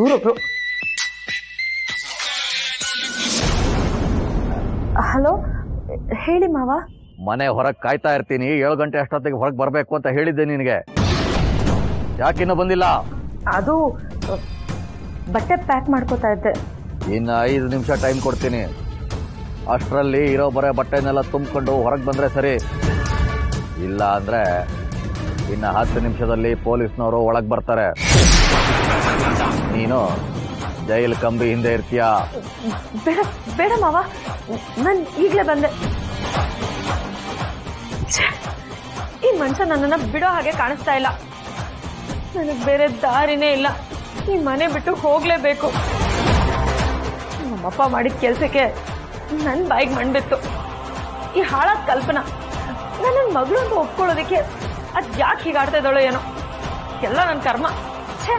ಇವ್ರೊಬ್ರು hello ಹೇಳಿ ಮಾವ ಮನೆ ಹೊರಗೆ ಕಾಯ್ತಾ ಇರ್ತೀನಿ ಏಳು ಗಂಟೆ ಅಷ್ಟೊತ್ತಿಗೆ ಹೊರಗೆ ಬರಬೇಕು ಅಂತ ಹೇಳಿದ್ದೆ ನಿನಗೆ ಯಾಕಿನ್ನೂ ಬಂದಿಲ್ಲ ಅದು ಅ, ಬಟ್ಟೆ ಪ್ಯಾಕ್ ಮಾಡ್ಕೋತಾ ಇದ್ದೆ ಇನ್ನು ಐದು ನಿಮಿಷ ಟೈಮ್ ಕೊಡ್ತೀನಿ ಅಷ್ಟರಲ್ಲಿ ಇರೋ ಬರೋ ಬಟ್ಟೆನೆಲ್ಲ ತುಂಬಿಕೊಂಡು ಹೊರಗೆ ಬಂದರೆ ಸರಿ ಇಲ್ಲ ಅಂದರೆ ಇನ್ನು ಹತ್ತು ನಿಮಿಷದಲ್ಲಿ ಪೊಲೀಸ್ನವರು ಒಳಗೆ ಬರ್ತಾರೆ ನೀನು ಜೈಲ್ ಕಂಬಿ ಹಿಂದೆ ಇರ್ತೀಯ ಬೇಡ ಬೇಡ ಮಾವ ನಾನು ಈಗಲೇ ಬಂದೆ ಛೆ, ಈ ಮನುಷ್ಯ ನನ್ನನ್ನ ಬಿಡೋ ಹಾಗೆ ಕಾಣಿಸ್ತಾ ಇಲ್ಲ ನನಗೆ ಬೇರೆ ದಾರಿನೇ ಇಲ್ಲ ಈ ಮನೆ ಬಿಟ್ಟು ಹೋಗ್ಲೇಬೇಕು ನಮ್ಮಪ್ಪ ಮಾಡಿದ ಕೆಲ್ಸಕ್ಕೆ ನನ್ನ ಬಾಯಿಗೆ ಮಣ್ಬಿತ್ತು ಈ ಹಾಳಾದ ಕಲ್ಪನಾ ನನ್ನ ಮಗಳು ಅಂತ ಒಪ್ಕೊಳ್ಳೋದಕ್ಕೆ ಅದ್ ಯಾಕೆ ಹೀಗಾಡ್ತಾ ಇದ್ದಾಳೋ ಏನೋ ಎಲ್ಲ ನನ್ನ ಕರ್ಮ ಛೇ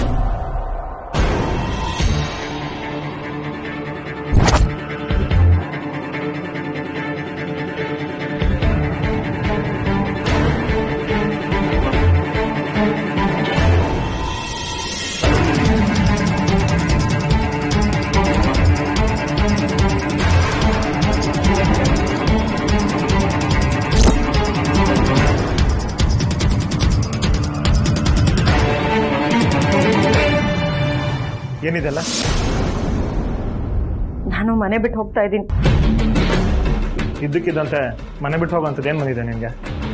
ಏನಿದೆಲ್ಲ ನಾನು ಮನೆ ಬಿಟ್ಟು ಹೋಗ್ತಾ ಇದ್ದೀನಿ ಇದ್ದಕ್ಕಿದ್ದಂತೆ ಮನೆ ಬಿಟ್ಟು ಹೋಗುವಂಥದ್ದು ಏನು ಬಂದಿದೆ ನಿನಗೆ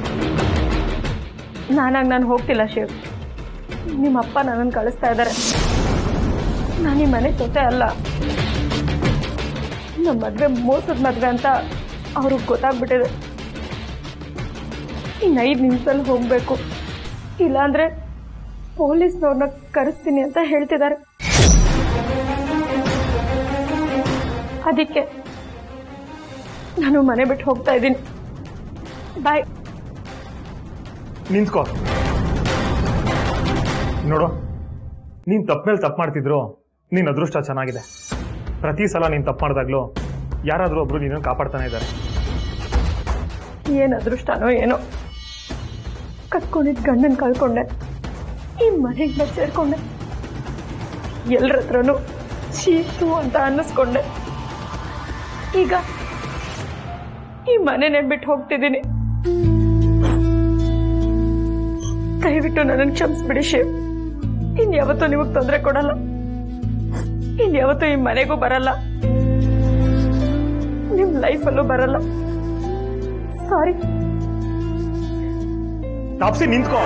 ನಾನಾಗ ನಾನು ಹೋಗ್ತಿಲ್ಲ ಶಿವ್ ನಿಮ್ಮ ಅಪ್ಪ ನನ್ನನ್ನು ಕಳಿಸ್ತಾ ಇದ್ದಾರೆ ನಾನು ಈ ಮನೆ ಸೊಸೆ ಅಲ್ಲ ನಮ್ಮ ಮದುವೆ ಮೋಸದ ಮದುವೆ ಅಂತ ಅವ್ರಿಗೆ ಗೊತ್ತಾಗ್ಬಿಟ್ಟಿದೆ ಇನ್ನು ಐದು ನಿಮಿಷದಲ್ಲಿ ಹೋಗಬೇಕು ಇಲ್ಲಾಂದ್ರೆ ಪೊಲೀಸ್ನವ್ರನ್ನ ಕರೆಸ್ತೀನಿ ಅಂತ ಹೇಳ್ತಿದ್ದಾರೆ ಅದಕ್ಕೆ ನಾನು ಮನೆ ಬಿಟ್ಟು ಹೋಗ್ತಾ ಇದ್ದೀನಿ ಬಾಯ್ ನಿಂತ್ಕೋ ನೋಡು ನೀನ್ ತಪ್ಪ ಮೇಲೆ ತಪ್ಪು ಮಾಡ್ತಿದ್ರು ನಿನ್ ಅದೃಷ್ಟ ಚೆನ್ನಾಗಿದೆ ಪ್ರತಿ ಸಲ ನೀನ್ ತಪ್ಪು ಮಾಡಿದಾಗ್ಲೂ ಯಾರಾದ್ರೂ ಒಬ್ರು ನಿನ್ನನ್ನು ಕಾಪಾಡ್ತಾನೆ ಇದ್ದಾರೆ ಏನ್ ಅದೃಷ್ಟನೋ ಏನೋ ಕತ್ಕೊಂಡಿದ್ ಗಂಡನ್ ಕಳ್ಕೊಂಡೆ ಈ ಮನೆಯಿಂದ ಸೇರ್ಕೊಂಡೆ ಎಲ್ರ ಹತ್ರನೂ ಚೀತು ಅಂತ ಅನ್ನಿಸ್ಕೊಂಡೆ ಈಗ ಈ ಮನೆನೇ ಬಿಟ್ಟು ಹೋಗ್ತಿದ್ದೀನಿ ದಯವಿಟ್ಟು ನನ್ನನ್ನು ಕ್ಷಮಿಸ್ಬಿಡಿ ಶಿವ್ ಇನ್ಯಾವತ್ತೂ ನಿಮಗ್ ತೊಂದರೆ ಕೊಡಲ್ಲ ಇನ್ಯಾವತ್ತೂ ಈ ಮನೆಗೂ ಬರಲ್ಲ ನಿಮ್ ಲೈಫಲ್ಲೂ ಬರಲ್ಲ ಸಾರಿ ತಾಪ್ಸಿ ನಿಂತ್ಕೋ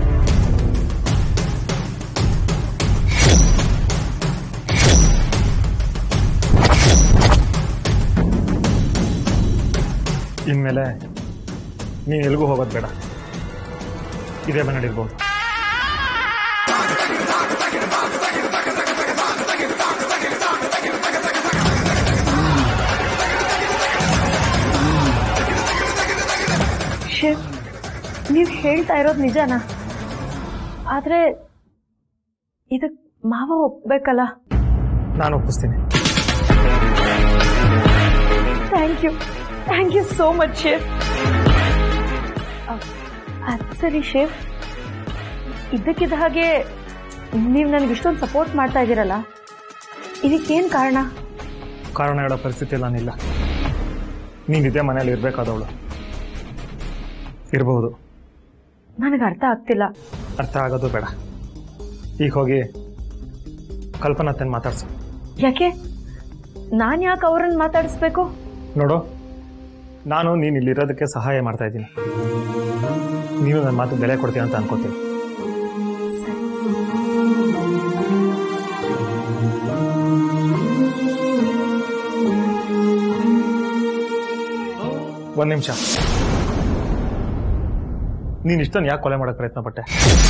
ಇನ್ಮೇಲೆ ನೀನ್ ಎಲ್ಗೂ ಹೋಗೋದು ಬೇಡ ಇದೇ ಮನೇಲಿರ್ಬೋದು ಶಿವ್ ನೀವು ಹೇಳ್ತಾ ಇರೋದು ನಿಜನಾ ಆದ್ರೆ ಇದಕ್ ಮಾವ ಒಪ್ಬೇಕಲ್ಲ ನಾನು ಒಪ್ಪಿಸ್ತೀನಿ thank you thank you so much Shiv ಅದು ಸರಿ ಶಿವ್ ಇದ್ದಕ್ಕಿದ್ದ ಹಾಗೆ ನೀವು ನನಗೆ ಇಷ್ಟೊಂದು ಸಪೋರ್ಟ್ ಮಾಡ್ತಾ ಇದ್ದೀರಲ್ಲ ಇದಕ್ಕೇನು ಕಾರಣ ಕಾರಣ ಹೇಳೋ ಪರಿಸ್ಥಿತಿ ನಾನಿಲ್ಲ ನೀನ್ ಇದೇ ಮನೇಲಿ ಇರ್ಬೇಕಾದವಳು ಇರಬಹುದು ನನಗೆ ಅರ್ಥ ಆಗ್ತಿಲ್ಲ ಅರ್ಥ ಆಗೋದು ಬೇಡ ಈಗ ಹೋಗಿ ಕಲ್ಪನಾ ತನ್ನ ಮಾತಾಡ್ಸು ಯಾಕೆ ನಾನು ಯಾಕೆ ಅವ್ರನ್ನ ಮಾತಾಡಿಸ್ಬೇಕು ನೋಡು ನಾನು ನೀನು ಇಲ್ಲಿರೋದಕ್ಕೆ ಸಹಾಯ ಮಾಡ್ತಾ ಇದ್ದೀನಿ ನೀನು ನನ್ನ ಮಾತು ಬೆಲೆ ಕೊಡ್ತೀಯ ಅಂತ ಅನ್ಕೋತೀನಿ ಒಂದ್ ನಿಮಿಷ ನೀನ್ ಇಷ್ಟನ್ನು ಯಾಕೆ ಕೊಲೆ ಮಾಡಕ್ ಪ್ರಯತ್ನ ಪಟ್ಟೆ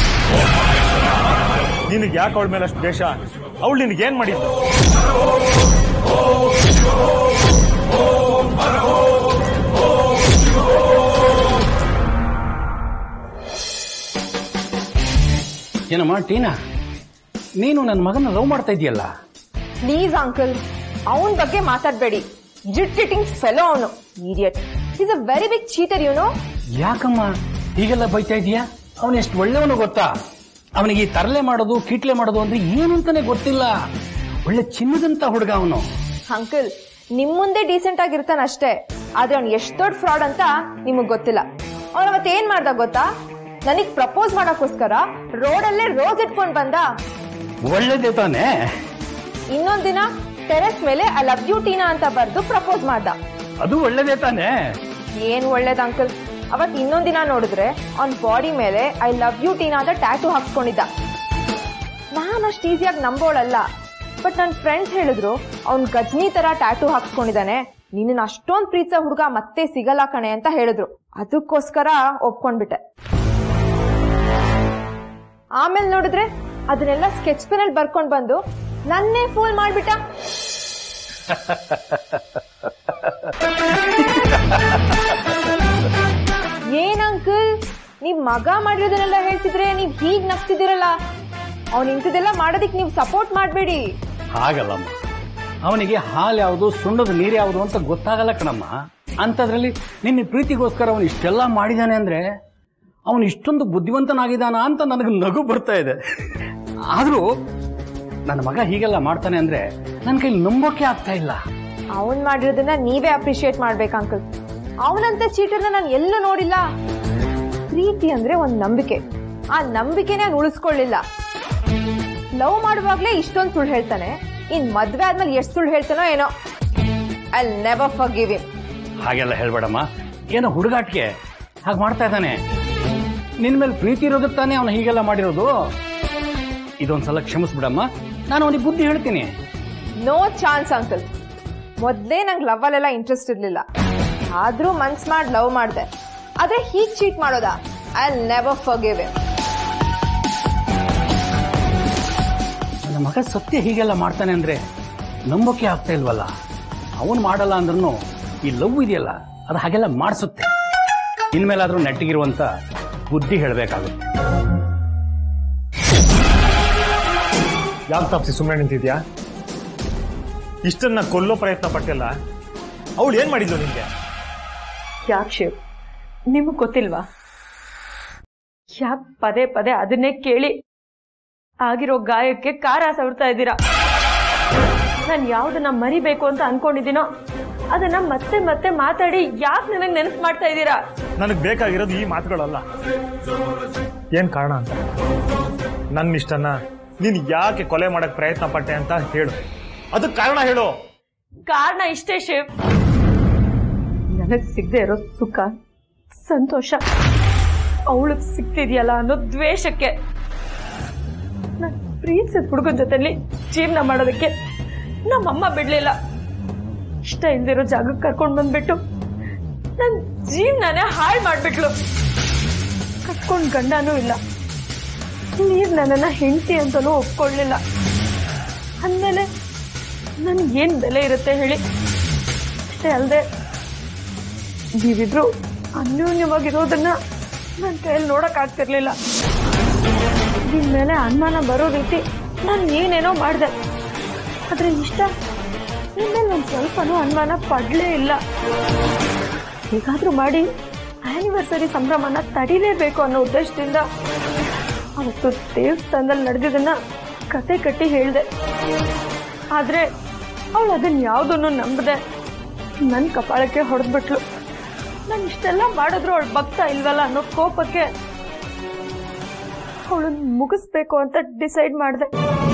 ನಿನಗೆ ಯಾಕೆ ಅವಳ ಮೇಲೆ ಅಷ್ಟು ದ್ವೇಷ ಅವಳು ನಿನಗೆ ಏನ್ ಮಾಡಿದ್ದು ಏನಮ್ಮ ಟೀನಾ ನೀನು ನನ್ನ ಮಗನ ಲವ್ ಮಾಡ್ತಾ ಇದೆಯಲ್ಲ ಪ್ಲೀಸ್ ಅಂಕಲ್ ಅವನ ಬಗ್ಗೆ ಮಾತಾಡಬೇಡಿ ಇರಿಟೇಟಿಂಗ್ ಫೆಲೋ ಅವನು idiot is a very big cheater you know ಯಾಕಮ್ಮ ಹೀಗೆಲ್ಲ ಬೈತಾ ಇದೀಯಾ ಅವನು ಎಷ್ಟು ಒಳ್ಳೆಯವನು ಗೊತ್ತಾ ಅವನಿಗೆ ಈ ತರಲೆ ಮಾಡೋದು ಕೀಟ್ಲೆ ಮಾಡೋದು ಅಂದ್ರೆ ಏನು ಅಂತಾನೆ ಗೊತ್ತಿಲ್ಲ ಒಳ್ಳೆ ಚಿನ್ನದಂತ ಹುಡುಗ ಅವನು ಅಂಕಲ್ ನಿಮ್ ಮುಂದೆ ಡೀಸೆಂಟ್ ಆಗಿರ್ತಾನ ಅಷ್ಟೇ ಆದ್ರೆ ಅವ್ನು ಎಷ್ಟ್ ದೊಡ್ಡ ಫ್ರಾಡ್ ಅಂತ ನಿಮಗ್ ಗೊತ್ತಿಲ್ಲ ಅವ್ನ ಅವತ್ತು ಏನ್ ಮಾಡ್ದ ಗೊತ್ತಾ ನನಗ್ ಪ್ರಪೋಸ್ ಮಾಡಕ್ಕೋಸ್ಕರ ರೋಡಲ್ಲೇ ರೋಸ್ ಇಟ್ಕೊಂಡ್ ಬಂದ ಒಳ್ಳೇದೇ ತಾನೆ ಇನ್ನೊಂದ್ ದಿನ ಟೆರೆಸ್ ಮೇಲೆ ಐ ಲವ್ ಯು ಟೀನಾ ಅಂತ ಬರ್ದು ಪ್ರಪೋಸ್ ಮಾಡ್ದ ಅದು ಒಳ್ಳೇದೇ ತಾನೆ ಏನ್ ಒಳ್ಳೇದ್ ಅಂಕಲ್ ಅವತ್ ಇನ್ನೊಂದ್ ದಿನ ನೋಡಿದ್ರೆ ಅವ್ನ್ ಬಾಡಿ ಮೇಲೆ ಐ ಲವ್ ಯು ಟೀನಾ ಅಂತ ಟ್ಯಾಟೂ ಹಾಕ್ಸ್ಕೊಂಡಿದ್ದ ನಾನ್ ಅಷ್ಟ್ ಈಸಿಯಾಗಿ ನಂಬೋಳಲ್ಲ ಬಟ್ ನನ್ ಫ್ರೆಂಡ್ಸ್ ಹೇಳಿದ್ರು ಅವ್ನ್ ಗಜ್ನಿ ತರ ಟ್ಯಾಟೂ ಹಾಕ್ಸ್ಕೊಂಡಿದ್ದಾನೆ ನಿನ್ನ ಅಷ್ಟೊಂದ್ ಪ್ರೀತಿಸೋ ಹುಡುಗ ಮತ್ತೆ ಸಿಗಲ್ಲ ಕಣೆ ಅಂತ ಹೇಳಿದ್ರು ಅದಕ್ಕೋಸ್ಕರ ಒಪ್ಕೊಂಡ್ಬಿಟ್ಟೆ ಆಮೇಲೆ ನೋಡಿದ್ರೆ ಅದನ್ನೆಲ್ಲ ಸ್ಕೆಚ್ ಪೆನ್ ಅಲ್ಲಿ ಬರ್ಕೊಂಡ್ ಬಂದು ನನ್ನೇ ಫೂಲ್ ಮಾಡ್ಬಿಟ್ಟ ಏನ್ ಅಂಕಲ್ ನೀವ್ ಮಗ ಮಾಡಿರೋದನ್ನೆಲ್ಲ ಹೇಳ್ತಿದ್ರೆ ನೀವ್ ಹೀಗ್ ನಗ್ತಿದ್ದೀರಲ್ಲ ಅವ್ನ್ ಇಂಥದೆಲ್ಲ ಮಾಡೋದಿಕ್ ನೀವ್ ಸಪೋರ್ಟ್ ಮಾಡ್ಬೇಡಿ ಹಾಗಲ್ಲಮ್ಮ ಅವನಿಗೆ ಹಾಲು ಯಾವುದು ಸುಣ್ಣದ ನೀರು ಯಾವುದು ಅಂತ ಗೊತ್ತಾಗಲ್ಲ ಕಣಮ್ಮ ಅಂಥದ್ರಲ್ಲಿ ನಿನ್ನ ಪ್ರೀತಿಗೋಸ್ಕರ ಅವನು ಇಷ್ಟೆಲ್ಲ ಮಾಡಿದಾನೆ ಅಂದ್ರೆ ಅವನು ಇಷ್ಟೊಂದು ಬುದ್ಧಿವಂತನಾಗಿದ್ದಾನ ಅಂತ ನನಗೆ ನಗು ಬರ್ತಾ ಇದೆ ಆದರೂ ನನ್ನ ಮಗ ಹೀಗೆಲ್ಲ ಮಾಡ್ತಾನೆ ಅಂದ್ರೆ ನನ್ನ ಕೈಲಿ ನಂಬೋಕೆ ಆಗ್ತಾ ಇಲ್ಲ ಅವನ್ ಮಾಡಿರೋದನ್ನ ನೀವೇ ಅಪ್ರಿಶಿಯೇಟ್ ಮಾಡ್ಬೇಕು ಅಂಕಲ್ ಅವನಂತ ಚೀಟರ್ನ ನಾನು ಎಲ್ಲೂ ನೋಡಿಲ್ಲ ಪ್ರೀತಿ ಅಂದ್ರೆ ಒಂದ್ ನಂಬಿಕೆ ಆ ನಂಬಿಕೆನೇ ಅವ್ನು ಉಳಿಸ್ಕೊಳ್ಳಿಲ್ಲ ಲವ್ ಮಾಡುವಾಗ್ಲೇ ಇಷ್ಟೊಂದು ಸುಳ್ಳು ಹೇಳ್ತಾನೆ ಇನ್ ಮದ್ವೆ ಆದ್ಮೇಲೆ ಎಷ್ಟು ಸುಳ್ಳು ಹೇಳ್ತಾನೋ ಏನೋ I never forgive him ಹಾಗೆಲ್ಲ ಹೇಳ್ಬೇಡಮ್ಮ ಏನೋ ಹುಡುಗಾಟಿಗೆ ಹಾಗೆ ಮಾಡ್ತಾ ಇದ್ದಾನೆ ನಿನ್ ಮೇಲೆ ಪ್ರೀತಿ ಇರೋದಕ್ಕೆ ತಾನೇ ಅವನು ಹೀಗೆಲ್ಲ ಮಾಡಿರೋದು ಇದೊಂದ್ಸಲ ಕ್ಷಮಿಸ್ಬಿಡಮ್ಮ ನಾನು ಅವನಿಗೆ ಬುದ್ಧಿ ಹೇಳ್ತೀನಿ ನೋ ಚಾನ್ಸ್ ಅಂಕಲ್ ಮೊದ್ಲೇ ನಂಗೆ ಲವ್ ಅಲ್ಲೆಲ್ಲ ಇಂಟ್ರೆಸ್ಟ್ ಇರ್ಲಿಲ್ಲ ಆದ್ರೂ ಮನ್ಸ್ ಮಾಡಿ ಲವ್ ಮಾಡ್ದೆ ಆದ್ರೆ ಹೀಗ್ ಚೀಟ್ ಮಾಡೋದಾ I never forgive him ನನ್ನ ಮಗ ಸತ್ಯ ಹೀಗೆಲ್ಲ ಮಾಡ್ತಾನೆ ಅಂದ್ರೆ ನಂಬೋಕೆ ಆಗ್ತಾ ಇಲ್ವಲ್ಲ ಅವನು ಮಾಡಲ್ಲ ಅಂದ್ರೂ ಈ ಲವ್ ಇದೆಯಲ್ಲ ಅದು ಹಾಗೆಲ್ಲ ಮಾಡಿಸುತ್ತೆ ಇನ್ಮೇಲಾದ್ರೂ ನೆಟ್ಟಿಗಿರುವಂತ ಬುದ್ಧಿ ಹೇಳಬೇಕಾಗುತ್ತೆ ಯಾಕೆ ತಪ್ಸಿ ಸುಮ್ಮನೆ ನಿಂತಿದ್ಯಾ ಇಷ್ಟನ್ನ ಕೊಲ್ಲೋ ಪ್ರಯತ್ನ ಪಟ್ಟಿಲ್ಲ ಅವಳು ಏನ್ ಮಾಡಿದ್ಲು ನಿಂಗೆ ಯಾಕೆ ಶಿವ್ ನಿಮಗ್ ಗೊತ್ತಿಲ್ವಾ ಯಾಕೆ ಪದೇ ಪದೇ ಅದನ್ನೇ ಕೇಳಿ ಆಗಿರೋ ಗಾಯಕ್ಕೆ ಕಾರ ಸವರ್ತಾ ಇದ್ದೀರಾ ನಾನು ಯಾವ್ದನ್ನ ಮರಿಬೇಕು ಅಂತ ಅನ್ಕೊಂಡಿದ್ದೀನೋ ಅದನ್ನ ಮತ್ತೆ ಮತ್ತೆ ಮಾತಾಡಿ ಯಾಕೆ ನನಗೆ ನೆನಪು ಮಾಡ್ತಾ ಇದ್ದೀರಾ ನನಗೆ ಬೇಕಾಗಿರೋದು ಈ ಮಾತುಗಳಲ್ಲ ಏನ್ ಕಾರಣ ಅಂತ ನನ್ನ ಇಷ್ಟನ್ನ ನೀನ್ ಯಾಕೆ ಕೊಲೆ ಮಾಡಕ್ ಪ್ರಯತ್ನ ಪಟ್ಟೆ ಅಂತ ಹೇಳು ಅದಕ್ಕೆ ಕಾರಣ ಹೇಳು ಕಾರಣ ಇಷ್ಟೇ ಶಿವ್ ನನಗ್ ಸಿಗದೆ ಇರೋ ಸುಖ ಸಂತೋಷ ಅವಳಗ್ ಸಿಗ್ತಿದ್ಯಲ್ಲ ಅನ್ನೋ ದ್ವೇಷಕ್ಕೆ ನಾನ್ ಪ್ರೀತಿಸಿದ ಹುಡುಗನ ಜೊತೆಲಿ ಜೀವನ ಮಾಡೋದಕ್ಕೆ ನಮ್ಮಮ್ಮ ಬಿಡ್ಲಿಲ್ಲ ಇಷ್ಟ ಇಲ್ದಿರೋ ಜಾಗಕ್ಕೆ ಕರ್ಕೊಂಡ್ ಬಂದ್ಬಿಟ್ಟು ನನ್ ಜೀವನನೇ ಹಾಳು ಮಾಡ್ಬಿಟ್ಲು ಕಟ್ಕೊಂಡ್ ಗಂಡನೂ ಇಲ್ಲ ನೀವ್ ನನ್ನನ್ನ ಹೆಂಡತಿ ಅಂತಲೂ ಒಪ್ಕೊಳ್ಳಿಲ್ಲ ಅಂದ್ಮೇಲೆ ನನ್ಗೆ ಏನ್ ಬೆಲೆ ಇರುತ್ತೆ ಹೇಳಿ ಅಷ್ಟೇ ಅಲ್ಲದೆ ನೀವಿಬ್ರು ಅನ್ಯೋನ್ಯವಾಗಿರೋದನ್ನ ನನ್ನ ಕೈಯಲ್ಲಿ ನೋಡಕ್ ಆಗ್ತಿರ್ಲಿಲ್ಲ ನಿನ್ ಮೇಲೆ ಅನುಮಾನ ಬರೋ ರೀತಿ ನಾನು ಏನೇನೋ ಮಾಡಿದೆ ಆದ್ರೆ ಇಷ್ಟ ನಿನ್ ಮೇಲೆ ಒಂದು ಸ್ವಲ್ಪನೂ ಅನುಮಾನ ಪಡ್ಲೇ ಇಲ್ಲ ಹೇಗಾದ್ರೂ ಮಾಡಿ ಆನಿವರ್ಸರಿ ಸಂಭ್ರಮನ ತಡಿಲೇಬೇಕು ಅನ್ನೋ ಉದ್ದೇಶದಿಂದ ಅವತ್ತು ದೇವಸ್ಥಾನದಲ್ಲಿ ನಡೆದಿದ್ದನ್ನ ಕತೆ ಕಟ್ಟಿ ಹೇಳ್ದೆ ಆದ್ರೆ ಅವಳು ಅದನ್ನ ಯಾವುದನ್ನು ನಂಬದೆ ನನ್ನ ಕಪಾಳಕ್ಕೆ ಹೊಡೆದ್ಬಿಟ್ಲು ನಾನು ಇಷ್ಟೆಲ್ಲ ಮಾಡಿದ್ರು ಅವಳು ಭಕ್ತ ಇಲ್ವಲ್ಲ ಅನ್ನೋ ಕೋಪಕ್ಕೆ ಅವಳನ್ನ ಮುಗಿಸ್ಬೇಕು ಅಂತ ಡಿಸೈಡ್ ಮಾಡಿದೆ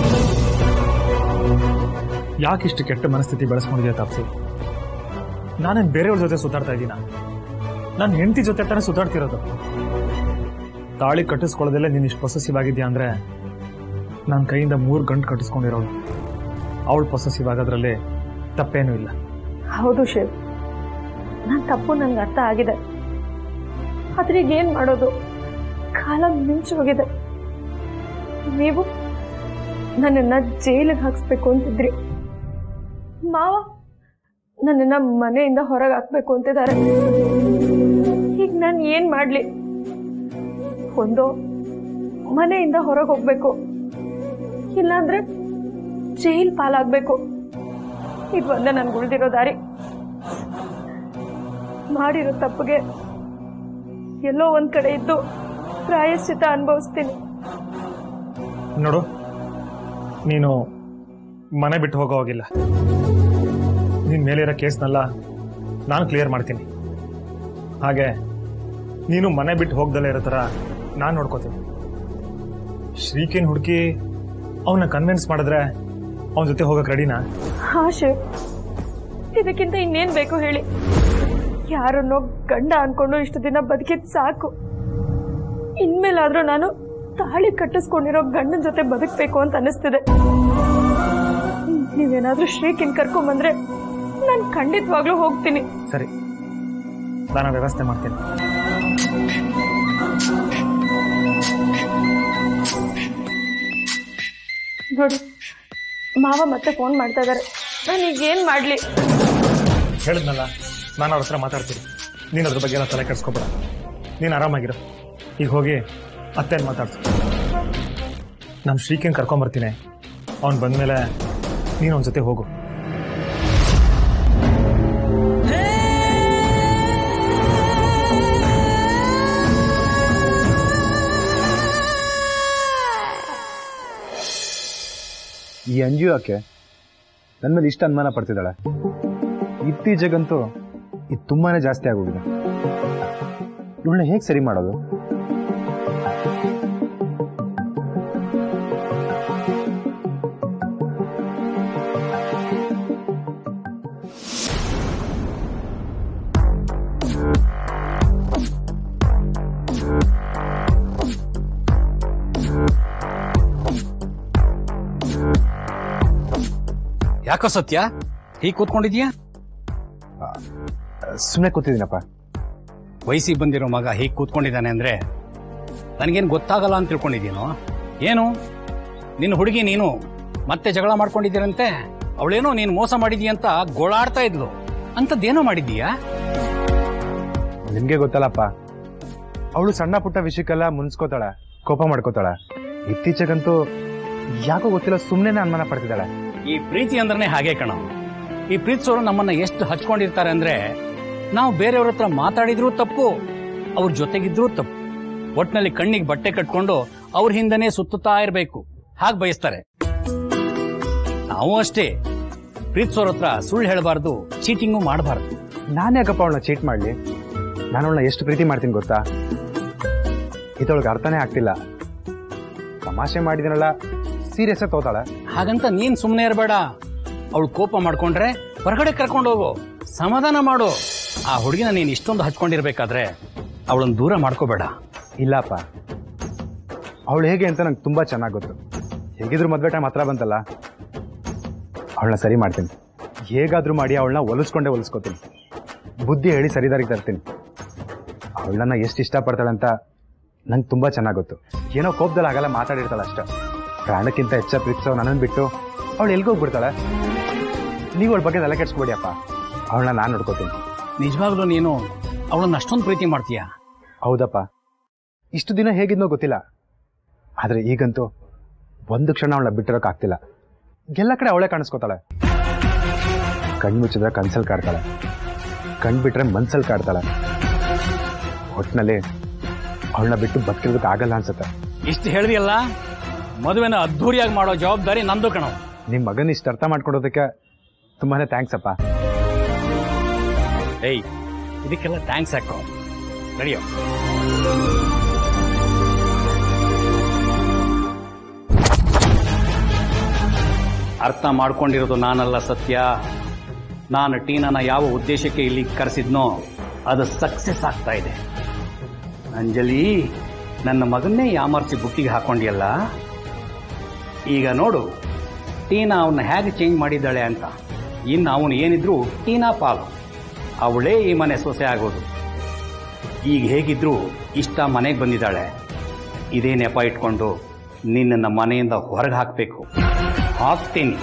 ಯಾಕೆ ಇಷ್ಟು ಕೆಟ್ಟ ಮನಸ್ಥಿತಿ ಬೆಳೆಸ್ಕೊಂಡಿದ್ಯಾ ತಾಪ್ಸಿ ನಾನೇನ್ ಬೇರೆಯವ್ರ ಜೊತೆ ಸುತ್ತಾಡ್ತಾ ಇದ್ದೀನ ನನ್ನ ಹೆಂಡತಿ ಜೊತೆ ತಾನೇ ಸುತ್ತಾಡ್ತಿರೋದು ತಾಳಿ ಕಟ್ಟಿಸ್ಕೊಳ್ಳೋದೆಲ್ಲ ನೀನು ಇಷ್ಟು ಪೊಸೆಸಿವ್ ಆಗಿದ್ಯಾ ಅಂದ್ರೆ ನನ್ನ ಕೈಯಿಂದ ಮೂರು ಗಂಟು ಕಟ್ಟಿಸ್ಕೊಂಡಿರೋಳು ಅವಳು ಪೊಸೆಸಿವ್ ಆಗೋದ್ರಲ್ಲಿ ತಪ್ಪೇನೂ ಇಲ್ಲ ಹೌದು ಶಿವ್ ನನ್ನ ತಪ್ಪು ನನ್ಗೆ ಅರ್ಥ ಆಗಿದೆ ಆದ್ರೆ ಈಗ ಏನ್ ಮಾಡೋದು ಕಾಲ ಮಿಂಚು ಹೋಗಿದೆ ನೀವು ನನ್ನನ್ನ ಜೈಲಿಗೆ ಹಾಕ್ಸ್ಬೇಕು ಅಂತಿದ್ರಿ ಮಾವ ನನ್ನನ್ನ ಮನೆಯಿಂದ ಹೊರಗೆ ಹಾಕ್ಬೇಕು ಅಂತಿದ್ದಾರೆ ಈಗ ನಾನು ಏನ್ ಮಾಡ್ಲಿ ಒಂದೋ ಮನೆಯಿಂದ ಹೊರಗೆ ಹೋಗ್ಬೇಕು ಇಲ್ಲಾಂದ್ರೆ ಜೈಲ್ ಪಾಲಾಗ್ಬೇಕು ಇದು ಒಂದೇ ನನ್ಗೆ ಉಳಿದಿರೋ ದಾರಿ ಮಾಡಿರೋ ತಪ್ಪಿಗೆ ಎಲ್ಲೋ ಒಂದ್ ಕಡೆ ಇದ್ದು ಪ್ರಾಯಶ್ಚಿತ ಅನುಭವಿಸ್ತೀನಿ ನೋಡು ನೀನು ಮನೆ ಬಿಟ್ಟು ಹೋಗೋ ಹೋಗಿಲ್ಲ ನಿನ್ ಮೇಲಿರೋ ಕೇಸ್ನೆಲ್ಲ ನಾನು ಕ್ಲಿಯರ್ ಮಾಡ್ತೀನಿ ಹಾಗೆ ನೀನು ಮನೆ ಬಿಟ್ಟು ಹೋಗ್ದಲ್ಲೇ ಇರೋ ಥರ ನಾನು ನೋಡ್ಕೋತೀನಿ ಶ್ರೀಕೇನ್ ಹುಡುಕಿ ಅವನ್ನ ಕನ್ವಿನ್ಸ್ ಮಾಡಿದ್ರೆ ಅವನ ಜೊತೆ ಹೋಗಕ್ ರೆಡಿನಾ ಹಾ ಶಿವ್ ಇದಕ್ಕಿಂತ ಇನ್ನೇನ್ ಬೇಕು ಹೇಳಿ ಯಾರನ್ನೋ ಗಂಡ ಅನ್ಕೊಂಡು ಇಷ್ಟು ದಿನ ಬದುಕಿದ್ ಸಾಕು ಇನ್ಮೇಲಾದ್ರೂ ನಾನು ತಾಳಿ ಕಟ್ಟಿಸ್ಕೊಂಡಿರೋ ಗಂಡನ ಜೊತೆ ಬದುಕ್ಬೇಕು ಅಂತ ಅನಿಸ್ತಿದೆ ನೀವೇನಾದ್ರೂ ಶ್ರೀಕಿನ್ ಕರ್ಕೊಂಬಂದ್ರೆ ನಾನು ಖಂಡಿತವಾಗ್ಲೂ ಹೋಗ್ತೀನಿ ಸರಿ ನಾನು ವ್ಯವಸ್ಥೆ ಮಾಡ್ತೀನಿ ನೋಡಿ ಮಾವ ಮತ್ತೆ ಫೋನ್ ಮಾಡ್ತಾ ಇದಾರೆ ನಾನು ಈಗ ಏನ್ ಮಾಡ್ಲಿ ಹೇಳಿದ್ನಲ್ಲ ನಾನು ಅವ್ರ ಹತ್ರ ಮಾತಾಡ್ತೀನಿ ನೀನು ಅದ್ರ ಬಗ್ಗೆ ಎಲ್ಲ ತಲೆ ಕೆಡ್ಸ್ಕೊಬೇಡ ನೀನು ಆರಾಮಾಗಿರು ಈಗ ಹೋಗಿ ಅತ್ತೇನು ಮಾತಾಡ್ಸು ನಾನು ಶ್ರೀಕೇನ್ ಕರ್ಕೊಂಬರ್ತೀನಿ ಅವ್ನು ಬಂದಮೇಲೆ ನೀನು ಅವನ ಜೊತೆ ಹೋಗು ಈ ಅಂಜು ಯಾಕೆ ನನ್ನ ಮೇಲೆ ಇಷ್ಟ ಅನುಮಾನ ಪಡ್ತಿದ್ದಾಳೆ ಇತ್ತೀಚೆಗಂತೂ ಇದು ತುಂಬಾನೇ ಜಾಸ್ತಿ ಆಗೋಗಿದೆ ಇವಳನ್ನ ಹೇಗೆ ಸರಿ ಮಾಡೋದು ಯಾಕೋ ಸತ್ಯ ಹೀಗೆ ಕೂತ್ಕೊಂಡಿದ್ಯಾ ಸುಮ್ಮನೆ ಕೂತಿದ್ದೀನಪ್ಪ ವಯಸ್ಸಿಗೆ ಬಂದಿರೋ ಮಗ ಹೀಗೆ ಕೂತ್ಕೊಂಡಿದ್ದಾನೆ ಅಂದ್ರೆ ನನಗೇನು ಗೊತ್ತಾಗಲ್ಲ ಅಂತ ತಿಳ್ಕೊಂಡಿದ್ದೀನೋ ಏನು ನಿನ್ನ ಹುಡುಗಿ ನೀನು ಮತ್ತೆ ಜಗಳ ಮಾಡ್ಕೊಂಡಿದ್ದೀರಂತೆ ಅವಳೇನೋ ನೀನು ಮೋಸ ಮಾಡಿದೀಯ ಅಂತ ಗೋಳಾಡ್ತಾ ಇದ್ಲು ಅಂಥದ್ದೇನೋ ಮಾಡಿದ್ದೀಯಾ ನಿಮ್ಗೆ ಗೊತ್ತಲ್ಲಪ್ಪ ಅವಳು ಸಣ್ಣ ಪುಟ್ಟ ವಿಷಯಕ್ಕೆಲ್ಲ ಮುನ್ಸ್ಕೋತಾಳೆ ಕೋಪ ಮಾಡ್ಕೋತಾಳೆ ಇತ್ತೀಚೆಗಂತೂ ಯಾಕೋ ಗೊತ್ತಿಲ್ಲ ಸುಮ್ಮನೆ ಅನುಮಾನ ಪಡ್ತಿದ್ದಾಳೆ ಈ ಪ್ರೀತಿ ಅಂದ್ರೆ ಹಾಗೆ ಕಣ ಈ ಪ್ರೀತಿಸೋರು ನಮ್ಮನ್ನ ಎಷ್ಟು ಹಚ್ಕೊಂಡಿರ್ತಾರೆ ಅಂದ್ರೆ ನಾವು ಬೇರೆಯವ್ರ ಹತ್ರ ಮಾತಾಡಿದ್ರೂ ತಪ್ಪು ಅವ್ರ ಜೊತೆಗಿದ್ರೂ ತಪ್ಪು ಒಟ್ನಲ್ಲಿ ಕಣ್ಣಿಗೆ ಬಟ್ಟೆ ಕಟ್ಕೊಂಡು ಅವ್ರ ಹಿಂದನೇ ಸುತ್ತುತ್ತಾ ಇರಬೇಕು ಹಾಗೆ ಬಯಸ್ತಾರೆ ನಾವು ಅಷ್ಟೇ ಪ್ರೀತಿಸೋರ ಹತ್ರ ಸುಳ್ಳು ಹೇಳಬಾರ್ದು ಚೀಟಿಂಗು ಮಾಡಬಾರ್ದು ನಾನು ಯಾಕಪ್ಪ ಅವಳನ್ನ ಚೀಟ್ ಮಾಡ್ಲಿ ನಾನು ಅವಳನ್ನ ಎಷ್ಟು ಪ್ರೀತಿ ಮಾಡ್ತೀನಿ ಗೊತ್ತಾ ಇದೊಳಗೆ ಅರ್ಥನೇ ಆಗ್ತಿಲ್ಲ ತಮಾಷೆ ಮಾಡಿದನಲ್ಲ ಸೀರಿಯಸ್ ಆಗಿ ತಗೋತಾಳೆ ಹಾಗಂತ ನೀನ್ ಸುಮ್ಮನೆ ಇರಬೇಡ ಅವಳು ಕೋಪ ಮಾಡ್ಕೊಂಡ್ರೆ ಹೊರಗಡೆ ಕರ್ಕೊಂಡು ಹೋಗು ಸಮಾಧಾನ ಮಾಡು ಆ ಹುಡುಗಿನ ನೀನ್ ಇಷ್ಟೊಂದು ಹಚ್ಕೊಂಡಿರ್ಬೇಕಾದ್ರೆ ಅವಳನ್ನ ದೂರ ಮಾಡ್ಕೋಬೇಡ ಇಲ್ಲಪ್ಪ ಅವಳು ಹೇಗೆ ಅಂತ ನಂಗೆ ತುಂಬಾ ಚೆನ್ನಾಗಿ ಗೊತ್ತು ಹೇಗಿದ್ರು ಮದ್ವೆ ಟೈಮ್ ಹತ್ರ ಬಂತಲ್ಲ ಅವಳನ್ನ ಸರಿ ಮಾಡ್ತೀನಿ ಹೇಗಾದ್ರೂ ಮಾಡಿ ಅವಳನ್ನ ಒಲಿಸ್ಕೊಂಡೇ ಒಲಿಸ್ಕೋತೀನಿ ಬುದ್ಧಿ ಹೇಳಿ ಸರಿದಾರಿಗೆ ತರ್ತೀನಿ ಅವಳನ್ನ ಎಷ್ಟು ಇಷ್ಟಪಡ್ತಾಳೆ ಅಂತ ನಂಗೆ ತುಂಬಾ ಚೆನ್ನಾಗಿ ಗೊತ್ತು ಏನೋ ಕೋಪದಲ್ಲಿ ಆಗಲ್ಲ ಮಾತಾಡಿರ್ತಾಳೆ ಅಷ್ಟೇ ಪ್ರಾಣಕ್ಕಿಂತ ಹೆಚ್ಚ ಪ್ರೀತಿಸೋ ನನ್ನನ್ನು ಬಿಟ್ಟು ಅವಳು ಎಲ್ಗೋಗ್ಬಿಡ್ತಾಳೆ ನೀವು ಅವಳ ಬಗ್ಗೆ ತಲೆ ಕೆಡ್ಸ್ಕೊಬೇಡಿ ಅಪ್ಪ ಅವಳನ್ನ ನಾನು ನೋಡ್ಕೋತೀನಿ ನಿಜವಾಗ್ಲೂ ನೀನು ಅವಳನ್ನ ಅಷ್ಟೊಂದು ಪ್ರೀತಿ ಮಾಡ್ತೀಯಾ ಹೌದಪ್ಪ ಇಷ್ಟು ದಿನ ಹೇಗಿದ್ನೋ ಗೊತ್ತಿಲ್ಲ ಆದ್ರೆ ಈಗಂತೂ ಒಂದು ಕ್ಷಣ ಅವಳನ್ನ ಬಿಟ್ಟಿರೋಕ್ಕಾಗ್ತಿಲ್ಲ ಎಲ್ಲ ಕಡೆ ಅವಳೇ ಕಾಣಿಸ್ಕೋತಾಳೆ ಕಣ್ ಮುಚ್ಚಿದ್ರೆ ಕನ್ಸಲ್ ಕಾಡ್ತಾಳೆ ಕಣ್ ಬಿಟ್ರೆ ಮನ್ಸಲ್ ಕಾಡ್ತಾಳೆ ಒಟ್ನಲ್ಲಿ ಅವಳನ್ನ ಬಿಟ್ಟು ಬದುಕಿರೋದಕ್ಕೆ ಆಗಲ್ಲ ಅನ್ಸುತ್ತೆ ಇಷ್ಟು ಹೇಳಿದೆಯಲ್ಲ ಮದುವೆನ ಅದ್ಧೂರಿಯಾಗಿ ಮಾಡೋ ಜವಾಬ್ದಾರಿ ನಂದು ಕಣ ನಿಮ್ಮ ಮಗನ ಇಷ್ಟು ಅರ್ಥ ಮಾಡ್ಕೊಡೋದಕ್ಕೆ ತುಂಬಾನೇ ಥ್ಯಾಂಕ್ಸ್ ಅಪ್ಪ ಏಯ್ ಇದಕ್ಕೆಲ್ಲ ಥ್ಯಾಂಕ್ಸ್ ಹಾಕೋ ನಡೆಯೋ ಅರ್ಥ ಮಾಡ್ಕೊಂಡಿರೋದು ನಾನಲ್ಲ ಸತ್ಯ ನಾನು ಟೀನನ ಯಾವ ಉದ್ದೇಶಕ್ಕೆ ಇಲ್ಲಿ ಕರೆಸಿದ್ನೋ ಅದು ಸಕ್ಸಸ್ ಆಗ್ತಾ ಇದೆ ಅಂಜಲಿ ನನ್ನ ಮಗನ್ನೇ ಯಾಮರ್ಸಿ ಬುಟ್ಟಿಗೆ ಹಾಕೊಂಡಿಯಲ್ಲ ಈಗ ನೋಡು ಟೀನಾ ಅವನ್ನ ಹೇಗೆ ಚೇಂಜ್ ಮಾಡಿದ್ದಾಳೆ ಅಂತ ಇನ್ನು ಅವನು ಏನಿದ್ರು ಟೀನಾ ಪಾಲು ಅವಳೇ ಈ ಮನೆ ಸೊಸೆ ಆಗೋದು ಈಗ ಹೇಗಿದ್ರು ಇಷ್ಟ ಮನೆಗೆ ಬಂದಿದ್ದಾಳೆ ಇದೇ ನೆಪ ಇಟ್ಕೊಂಡು ನಿನ್ನನ್ನು ಮನೆಯಿಂದ ಹೊರಗೆ ಹಾಕಬೇಕು ಹಾಕ್ತೀನಿ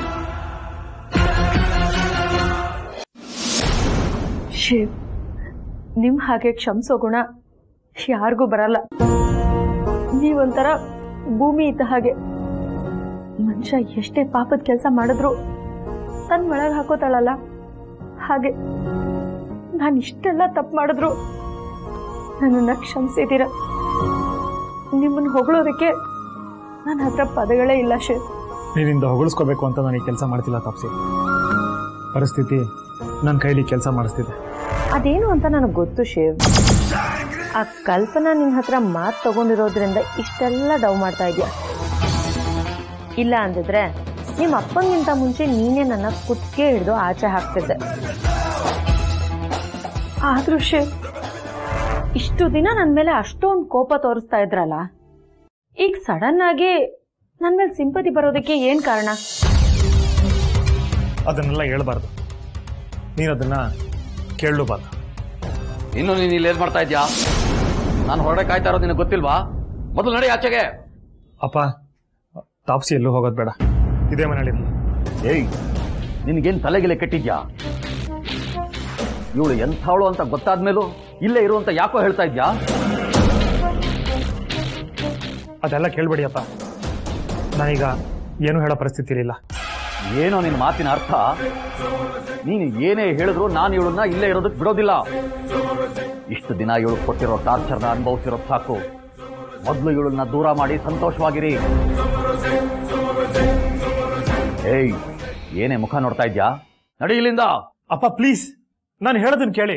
ಶಿವ್ ನಿಮ್ ಹಾಗೆ ಕ್ಷಮಿಸೋ ಗುಣ ಯಾರಿಗೂ ಬರಲ್ಲ ನೀವೊಂಥರ ಭೂಮಿ ಇದ್ದ ಹಾಗೆ ಮನುಷ್ಯ ಎಷ್ಟೇ ಪಾಪದ ಕೆಲಸ ಮಾಡಿದ್ರು ತನ್ನ ಒಳಗೆ ಹಾಕೋತಾಳಲ್ಲ ಹಾಗೆ ನಾನು ಇಷ್ಟೆಲ್ಲ ತಪ್ಪು ಮಾಡಿದ್ರು ನನ್ನನ್ನು ಕ್ಷಮಿಸಿದ್ದೀರ ನಿಮ್ಮನ್ನು ಹೊಗಳೋದಕ್ಕೆ ನನ್ನ ಹತ್ರ ಪದಗಳೇ ಇಲ್ಲ ಶಿವ್ ನೀನಿಂದ ಹೊಗಳಿಸ್ಕೋಬೇಕು ಅಂತ ನಾನು ಈ ಕೆಲಸ ಮಾಡ್ತಿಲ್ಲ ತಾಪ್ಸಿ ಪರಿಸ್ಥಿತಿ ನನ್ನ ಕೈಲಿ ಕೆಲಸ ಮಾಡಿಸ್ತಿದೆ ಅದೇನು ಅಂತ ನನಗೆ ಗೊತ್ತು ಶಿವ್ ಆ ಕಲ್ಪನಾ ನಿನ್ನ ಹತ್ರ ಮಾತು ತಗೊಂಡಿರೋದ್ರಿಂದ ಇಷ್ಟೆಲ್ಲ ಡವ್ ಮಾಡ್ತಾ ಇದೆಯಾ ಇಲ್ಲ ಅಂದಿದ್ರೆ ನಿಮ್ಮ ಅಪ್ಪನಿಗಿಂತ ಮುಂಚೆ ನೀನೇ ನನ್ನ ಕುತ್ತಿಗೆ ಹಿಡಿದು ಆಚೆ ಹಾಕ್ತಿದ್ದೆ ಆದ್ರೂ ಶಿವ್ ಇಷ್ಟು ದಿನ ನನ್ನ ಮೇಲೆ ಅಷ್ಟೊಂದು ಕೋಪ ತೋರಿಸ್ತಾ ಇದ್ರಲ್ಲ ಈಗ ಸಡನ್ ಆಗಿ ನನ್ನ ಮೇಲೆ ಸಿಂಪತಿ ಬರೋದಕ್ಕೆ ಏನ್ ಕಾರಣ ಅದನ್ನೆಲ್ಲ ಹೇಳ್ಬಾರ್ದು ನೀನು ಅದನ್ನ ಕೇಳಲೂಬಾರ್ದು ಇನ್ನು ನೀನು ಇಲ್ಲಿ ಏನ್ ಮಾಡ್ತಾ ಇದ್ಯಾ ನಾನು ಹೊರಗಡೆ ಕಾಯ್ತಾ ಇರೋದು ನಿನಗೆ ಗೊತ್ತಿಲ್ವಾ ಮೊದಲು ನಡಿ ಆಚೆಗೆ ಅಪ್ಪ ತಾಪ್ಸಿ ಎಲ್ಲೂ ಹೋಗೋದು ಬೇಡ ಇದೇ ಮನೇಲಿರಲಿ ಏಯ್ ನಿನಗೇನು ತಲೆಗಿಲೆ ಕೆಟ್ಟಿದ್ಯಾ ಇವಳು ಎಂಥವಳು ಅಂತ ಗೊತ್ತಾದ್ಮೇಲೂ ಇಲ್ಲೇ ಇರುವಂತ ಯಾಕೋ ಹೇಳ್ತಾ ಇದ್ಯಾ ಅದೆಲ್ಲ ಕೇಳಬೇಡಿ ಅಪ್ಪ ನಾನೀಗ ಏನು ಹೇಳೋ ಪರಿಸ್ಥಿತಿ ಇರಲಿಲ್ಲ ಏನೋ ನಿನ್ನ ಮಾತಿನ ಅರ್ಥ ನೀನು ಏನೇ ಹೇಳಿದ್ರು ನಾನು ಇವಳನ್ನ ಇಲ್ಲೇ ಇರೋದಕ್ಕೆ ಬಿಡೋದಿಲ್ಲ ಇಷ್ಟು ದಿನ ಇವಳು ಕೊಟ್ಟಿರೋ ಟಾರ್ಚರ್ನ ಅನುಭವಿಸಿರೋದು ಸಾಕು ಮೊದಲು ಇವಳನ್ನ ದೂರ ಮಾಡಿ ಸಂತೋಷವಾಗಿರಿ ಏಯ್ ಏನೇ ಮುಖ ನೋಡ್ತಾ ಇದ್ಯಾ ನಡಿ ಇಲ್ಲಿಂದ ಅಪ್ಪ ಪ್ಲೀಸ್ ನಾನು ಹೇಳೋದನ್ನ ಕೇಳಿ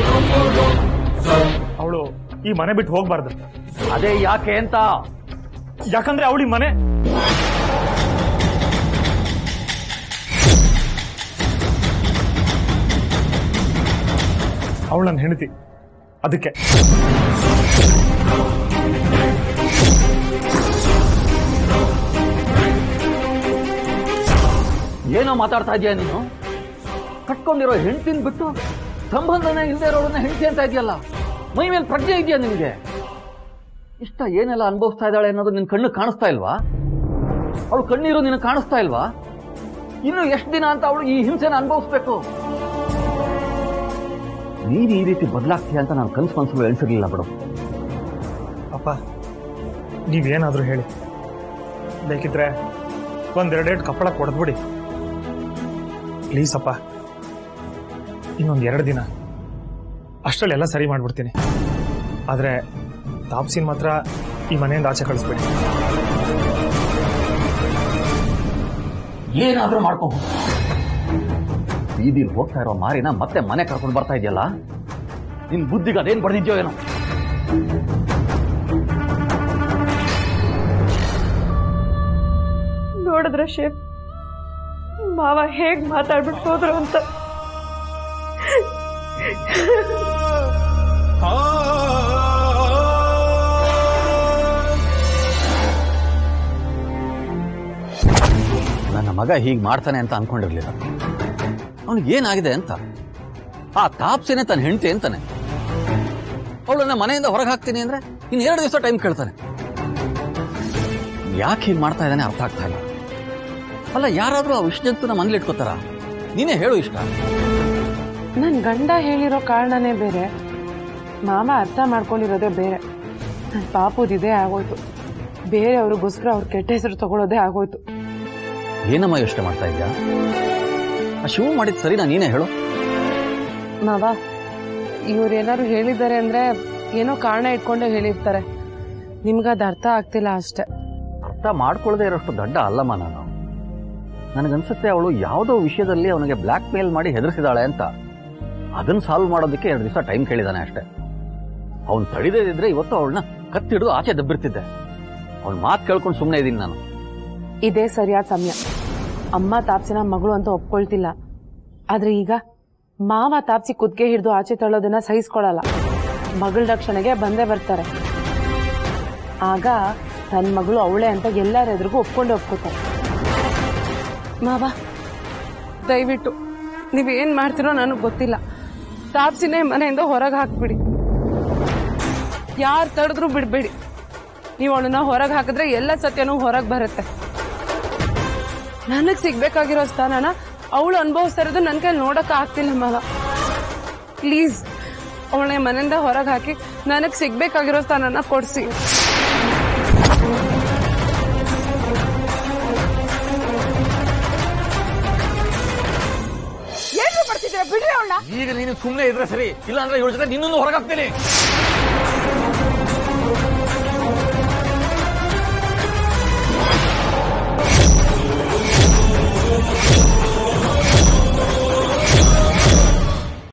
ಅವಳು ಈ ಮನೆ ಬಿಟ್ಟು ಹೋಗ್ಬಾರ್ದು ಅದೇ ಯಾಕೆ ಅಂತ ಯಾಕಂದ್ರೆ ಅವಳಿ ಮನೆ ಅವಳು ನನ್ನ ಹೆಂಡತಿ ಅದಕ್ಕೆ ಏನೋ ಮಾತಾಡ್ತಾ ಇದೀಯ ನೀನು ಕಟ್ಕೊಂಡಿರೋ ಹೆಂಡತಿನ ಬಿಟ್ಟು ಸಂಬಂಧನೇ ಇಲ್ಲದೆ ಇರೋರನ್ನ ಹೆಂಡತಿ ಅಂತ ಇದೆಯಲ್ಲ ಮೈ ಮೇಲೆ ಪ್ರಜ್ಞೆ ಇದೆಯಾ ನಿನಗೆ ಇಷ್ಟ ಏನೆಲ್ಲ ಅನುಭವಿಸ್ತಾ ಇದ್ದಾಳೆ ಅನ್ನೋದು ನಿನ್ ಕಣ್ಣು ಕಾಣಿಸ್ತಾ ಇಲ್ವಾ ಅವಳು ಕಣ್ಣೀರು ನಿನಗೆ ಕಾಣಿಸ್ತಾ ಇಲ್ವಾ ಇನ್ನು ಎಷ್ಟು ದಿನ ಅಂತ ಅವಳು ಈ ಹಿಂಸೆನ ಅನುಭವಿಸ್ಬೇಕು ನೀನು ಈ ರೀತಿ ಬದಲಾಗ್ತೀಯ ಅಂತ ನಾನು ಕನ್ಸು ಮನ್ಸು ಎಣಿಸಿರ್ಲಿಲ್ಲ ಬಿಡು ಅಪ್ಪ ನೀವೇನಾದ್ರೂ ಹೇಳಿ ಬೇಕಿದ್ರೆ ಒಂದೆರಡೆರಡು ಕಪ್ಪಳ ಕೊಡ್ಬಿಡಿ ಪ್ಲೀಸ್ ಅಪ್ಪ ಇನ್ನೊಂದು ಎರಡು ದಿನ ಅಷ್ಟರಲ್ಲೆಲ್ಲ ಸರಿ ಮಾಡ್ಬಿಡ್ತೀನಿ ಆದರೆ ತಾಪ್ಸಿನ್ ಮಾತ್ರ ಈ ಮನೆಯಿಂದ ಆಚೆ ಕಳಿಸ್ಬೇಡಿ ಏನಾದ್ರೂ ಮಾಡ್ಕೋ ಬೀದಿಲಿ ಹೋಗ್ತಾ ಇರೋ ಮಾರಿನ ಮತ್ತೆ ಮನೆ ಕರ್ಕೊಂಡು ಬರ್ತಾ ಇದೆಯಲ್ಲ ನಿನ್ ಬುದ್ಧಿಗೆ ಅದೇನ್ ಬಡ್ದಿದ್ಯೋ ಏನೋ ನೋಡಿದ್ರೆ ಶಿವ್ ಮಾವ ಹೇಗ್ ಮಾತಾಡ್ಬಿಟ್ಟು ಹೋದ್ರು ಅಂತ ನನ್ನ ಮಗ ಹೀಗೆ ಮಾಡ್ತಾನೆ ಅಂತ ಅನ್ಕೊಂಡಿರ್ಲಿಲ್ಲ ಅವನಿಗೆ ಏನಾಗಿದೆ ಅಂತ ಆ ತಾಪ್ಸೇನೆ ತನ್ನ ಹೆಂಡತಿ ಅಂತಾನೆ ಅವಳನ್ನ ಮನೆಯಿಂದ ಹೊರಗೆ ಹಾಕ್ತೀನಿ ಅಂದ್ರೆ ಇನ್ನು ಎರಡು ದಿವಸ ಟೈಮ್ ಕೇಳ್ತಾನೆ ಯಾಕೆ ಹೀಗೆ ಮಾಡ್ತಾ ಇದ್ದಾನೆ ಅರ್ಥ ಆಗ್ತಾ ಇಲ್ಲ ಅಲ್ಲ ಯಾರಾದ್ರೂ ಆ ವಿಷಜಂತುನ ಮನೇಲಿ ಇಟ್ಕೋತಾರ ನೀನೇ ಹೇಳು ಇಷ್ಟ ನನ್ ಗಂಡ ಹೇಳಿರೋ ಕಾರಣನೇ ಬೇರೆ ಮಾಮ ಅರ್ಥ ಮಾಡ್ಕೊಂಡಿರೋದೇ ಬೇರೆ ನನ್ ಪಾಪುದಿದೆ ಆಗೋಯ್ತು ಬೇರೆಯವ್ರಿಗೋಸ್ಕರ ಅವ್ರ ಕೆಟ್ಟ ಹೆಸರು ತಗೊಳ್ಳೋದೇ ಆಗೋಯ್ತು ಏನಮ್ಮ ಯೋಚನೆ ಮಾಡ್ತಾ ಇದ್ಯಾ ಆ ಶಿವ ಮಾಡಿದ್ ಸರಿನಾ ನೀನೇ ಹೇಳು ಮಾವ ಇವ್ರೇನಾದ್ರು ಹೇಳಿದ್ದಾರೆ ಅಂದ್ರೆ ಏನೋ ಕಾರಣ ಇಟ್ಕೊಂಡೇ ಹೇಳಿರ್ತಾರೆ ನಿಮ್ಗದು ಅರ್ಥ ಆಗ್ತಿಲ್ಲ ಅಷ್ಟೇ ಅರ್ಥ ಮಾಡ್ಕೊಳ್ಳದೆ ಇರೋಷ್ಟು ದಡ್ಡ ಅಲ್ಲಮ್ಮ ನಾನು ನನಗನ್ಸುತ್ತೆ ಅವಳು ಯಾವುದೋ ವಿಷಯದಲ್ಲಿ ಅವನಿಗೆ ಬ್ಲ್ಯಾಕ್ ಮೇಲ್ ಮಾಡಿ ಹೆದರಿಸಿದಾಳೆ ಅಂತ ಅದನ್ನ ಸಾಲ್ವ್ ಮಾಡೋದಕ್ಕೆ ಎರಡು ದಿವಸ ಟೈಮ್ ಕೇಳಿದಾನೆ ಅಷ್ಟೇ ಅವ್ನು ತಡಿದೇ ಇದ್ರೆ ಇವತ್ತು ಅವಳನ್ನ ಕತ್ತಿಡಿದು ಆಚೆ ದಬ್ಬಿರ್ತಿದ್ದೆ ಅವ್ನ ಮಾತು ಕೇಳ್ಕೊಂಡು ಸುಮ್ಮನೆ ಇದ್ದೀನಿ ನಾನು ಇದೇ ಸರಿಯಾದ ಸಮಯ ಅಮ್ಮ ತಾಪ್ಸಿನ ಮಗಳು ಅಂತ ಒಪ್ಕೊಳ್ತಿಲ್ಲ ಆದ್ರೆ ಈಗ ಮಾವ ತಾಪ್ಸಿ ಕುದ್ಗೆ ಹಿಡಿದು ಆಚೆ ತಳ್ಳೋದನ್ನ ಸಹಿಸ್ಕೊಳಲ್ಲ ಮಗಳ ರಕ್ಷಣೆಗೆ ಬಂದೇ ಬರ್ತಾರೆ ಆಗ ತನ್ನ ಮಗಳು ಅವಳೆ ಅಂತ ಎಲ್ಲರ ಎದುರಿಗೂ ಒಪ್ಕೊಂಡೆ ಒಪ್ಕೋತಾರೆ ಮಾವ ದಯವಿಟ್ಟು ನೀವೇನ್ ಮಾಡ್ತಿರೋ ನನಗೆ ಗೊತ್ತಿಲ್ಲ ತಾಪ್ಸಿನೇ ಮನೆಯಿಂದ ಹೊರಗೆ ಹಾಕ್ಬಿಡಿ ಯಾರು ತಡೆದ್ರು ಬಿಡ್ಬೇಡಿ ನೀವು ಅವಳನ್ನ ಹೊರಗೆ ಹಾಕಿದ್ರೆ ಎಲ್ಲ ಸತ್ಯನೂ ಹೊರಗೆ ಬರುತ್ತೆ ನನಗ್ ಸಿಗ್ಬೇಕಾಗಿರೋ ಸ್ಥಾನನ ಅವಳು ಅನುಭವಿಸ್ತಾ ಇರೋದು ನನ್ನ ಕೈಲಿ ನೋಡಕ್ ಆಗ್ತಿಲ್ಲ ಮಾವ ಪ್ಲೀಸ್ ಅವಳನ್ನ ಮನೆಯಿಂದ ಹೊರಗೆ ಹಾಕಿ ನನಗ್ ಸಿಗ್ಬೇಕಾಗಿರೋ ಸ್ಥಾನನ ಕೊಡ್ಸಿ ಈಗ ನೀನು ಸುಮ್ಮನೆ ಇದ್ರೆ ಸರಿ ಇಲ್ಲಾಂದ್ರೆ ಇವಳ ಜೊತೆ ನಿನ್ನನ್ನು ಹೊರಗಾಗ್ತೀನಿ